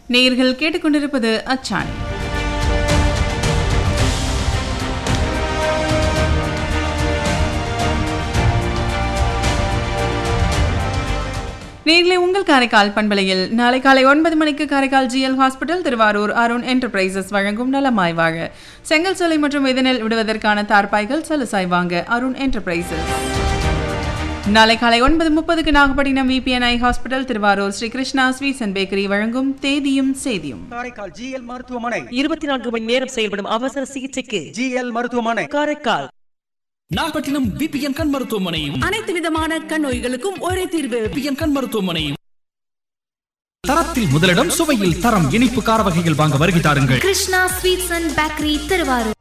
நேயர்கள் கேட்டுக்கொண்டிருப்பது அச்சாணி நேர்களே உங்கள் காரைக்கால் பண்பலையில் நாளை காலை ஒன்பது மணிக்கு Karaikal GL hospital Thiruvarur Arun enterprises வழங்கும் நலமாய் வாழ செங்கல் சோலை மற்றும் இதனில் விடுவதற்கான தார்பாய்கள் சலுசாய் வாங்க அருண் என்டர்பிரைசஸ் நாளை காலை ஒன்பது முப்பதுக்கு Nagapattinam VBNI hospital Thiruvarur Sri Krishna sweets and bakery வழங்கும் தேதியும் செய்தியும் காரைக்கால் ஜிஎல் மருத்துவமனை இருபத்தி நான்கு மணி நேரம் செயல்படும் அவசர சிகிச்சைக்கு ஜிஎல் மருத்துவமனை காரைக்கால் நாகப்பட்டினம் பிபிஎன் கண் மருத்துவமனையும் அனைத்து விதமான கண் நோய்களுக்கும் ஒரே தீர்வு பிபிஎன் கண் மருத்துவமனையும் தரத்தில் முதலிடம் சுவையில் தரம் இனிப்பு கார வகைகள் வாங்க வருகை தாருங்கள் Krishna sweets and bakery Thiruvarur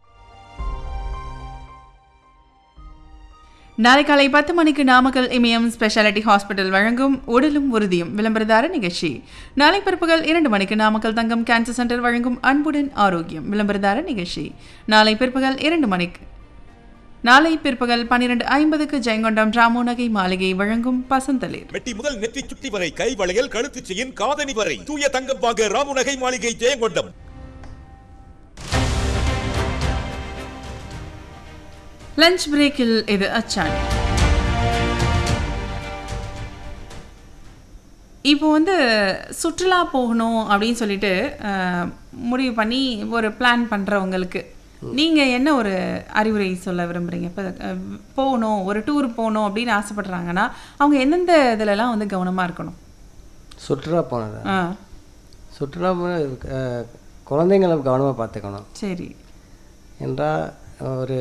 நாளை காலை பத்து மணிக்கு நாமக்கல் இமயம் ஸ்பெஷாலிட்டி ஹாஸ்பிட்டல் வழங்கும் உடலும் உறுதியும் விளம்பரதார நிகழ்ச்சி நாளை பிற்பகல் இரண்டு மணிக்கு நாமக்கல் தங்கம் கேன்சர் சென்டர் வழங்கும் அன்புடன் ஆரோக்கியம் விளம்பரதார நிகழ்ச்சி நாளை பிற்பகல் இரண்டு மணிக்கு நாளை பிற்பகல் பன்னிரண்டு ஐம்பதுக்கு ஜெயங்கொண்டம் ராமோ நகை மாளிகை வழங்கும் பசந்தளிர் மெட்டி முதல் நெற்றி சுட்டி வரை கை வளையல் கழுத்து செயின் காதணி வரை தூய தங்கம் வாங்க ராமுநகை மாளிகை ஜெயங்கொண்டம் லஞ்ச் பிரேக்கில் இது அச்சாணி இப்போ வந்து சுற்றுலா போகணும் அப்படின்னு சொல்லிட்டு அஹ், முடிவு பண்ணி ஒரு பிளான் பண்ணுறவங்களுக்கு நீங்கள் என்ன ஒரு அறிவுரை சொல்ல விரும்புகிறீங்க இப்போ அஹ், போகணும் ஒரு டூர் போகணும் அப்படின்னு ஆசைப்படுறாங்கன்னா அவங்க எந்தெந்த இதிலலாம் வந்து கவனமாக இருக்கணும் சுற்றுலா போனது ஆ சுற்றுலா போன அஹ், குழந்தைங்களை கவனமாக பார்த்துக்கணும் சரி என்றால் ஒரு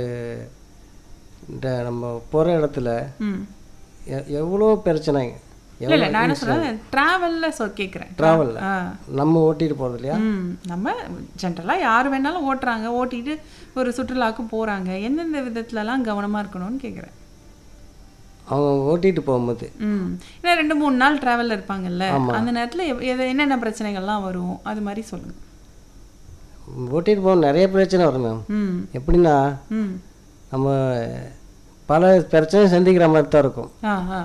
இந்த நம்ம போகிற இடத்துல ம் எ- எவ்வளோ பிரச்சனைங்க இல்லை இல்லை நான் என்ன சொல்கிறேன் ட்ராவலில் சொல் கேட்குறேன் ட்ராவலில் ஆ நம்ம ஓட்டிட்டு போகிறது இல்லையா ம் நம்ம ஜென்ரலாக யார் வேணாலும் ஓட்டுறாங்க ஓட்டிட்டு ஒரு சுற்றுலாவுக்கு போகிறாங்க எந்தெந்த விதத்துலலாம் கவனமாக இருக்கணும்னு கேட்குறேன் அவங்க ஓட்டிட்டு போகும்போது ம் ஏன்னா ரெண்டு மூணு நாள் ட்ராவலில் இருப்பாங்கல்ல அந்த நேரத்தில் என்னென்ன பிரச்சனைகள்லாம் வரும் அது மாதிரி சொல்லுங்கள் ஓட்டிட்டு போக நிறைய பிரச்சனை வரும் மேம் ம் எப்படின்னா ம் நம்ம பல பிரச்சனை சந்திக்கிற மாதிரி தான் இருக்கும் ஆ ஆ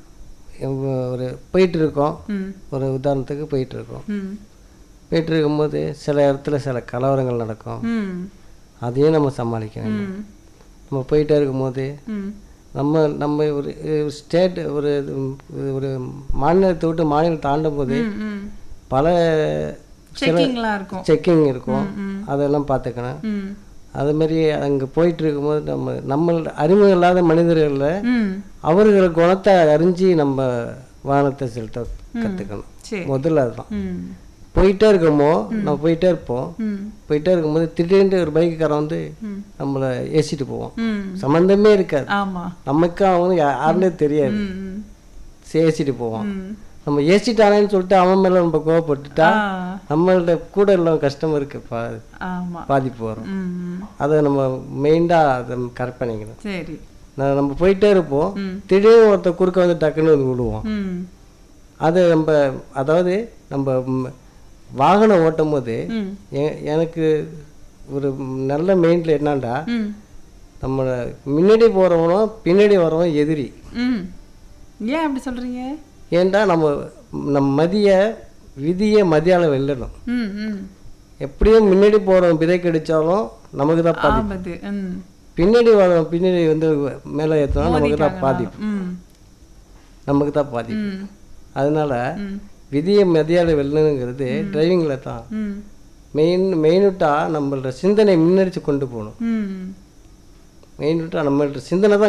இவங்க ஒரு போயிட்டு இருக்கோம் ம் ஒரு உதாரணத்துக்கு போயிட்டு இருக்கோம் ம் போயிட்டு இருக்கும்போது சில இடத்துல சில கலவரங்கள் நடக்கும் ம் அதையும் நம்ம சமாளிக்க வேண்டும் ம் நம்ம போயிட்டே இருக்கும்போது ம் நம்ம நம்ம ஒரு ஸ்டேட் ஒரு ஒரு மாநிலத்தை விட்டு மாநிலம் தாண்டும் போது ம் ம் பல செக்கிங்லாம் இருக்கும் செக்கிங் இருக்கும் அதெல்லாம் பார்த்துக்கணும் ம் அது மாதிரி அங்கே போயிட்டு இருக்கும்போது நம்ம நம்ம அறிமுகம் இல்லாத மனிதர்களில் ம் அவர்கள் குணத்தை அறிஞ்சு நம்ம வாகனத்தை செலுத்த கற்றுக்கணும் சரி முதல்ல அதுதான் ம் போயிட்டே இருக்கோமோ நம்ம போயிட்டே இருப்போம் ம் போயிட்டே இருக்கும்போது திடீர்னு ஒரு பைக்குக்காரன் வந்து நம்மளை ஏசிட்டு போவோம் ம் சம்மந்தமே இருக்காது ஆமாம் நமக்கு அவனு யாருன்னே தெரியாது ம் ம் ஏசிட்டு போவான் ம் நம்ம ஏசிட்டானேன்னு சொல்லிட்டு அவன் மேலே நம்ம கோவப்பட்டுட்டா ஆ நம்மள்ட்ட கூட உள்ள கஸ்டமருக்கு பா ஆமாம் பாதிப்பு வரும் ம் அதை நம்ம மெயினாக அதை கரெக்ட் பண்ணிக்கணும் சரி நான் நம்ம போயிட்டே இருப்போம் திடீர்னு ஒருத்தர் குறுக்க வந்து டக்குன்னு வந்து விடுவோம் ம் அது நம்ம அதாவது நம்ம ம், வாகனம் ஓட்டும் போது ம் எ- எனக்கு ஒரு நல்ல மெயின்ல என்னன்னா ம் நம்ம முன்னாடி போகிறவனும் பின்னாடி வரவன் எதிரி ம் ஏன் அப்படி சொல்கிறீங்க ஏன்டா நம்ம நம்ம மதிய விதியை மதியால வெல்லணும் ம் ம் எப்படியும் முன்னாடி போகிறவன் பிரேக் அடித்தாலும் நமக்கு தான் பாதிப்பு ஆபத்து ம் பின்னாடி வரவன் பின்னாடி வந்து மேலே ஏற்றினா நமக்கு தான் பாதிப்பு ம் நமக்கு தான் பாதிப்பு ம் அதனால ம் விதியை மதியால வெல்லணுங்கிறது டிரைவிங்கில் தான் ம் மெயின் மெயினுட்டாக நம்மளோட சிந்தனை முன்னெடுத்து கொண்டு போகணும் ம் மெயினுட்டாக நம்மளோட சிந்தனை தான்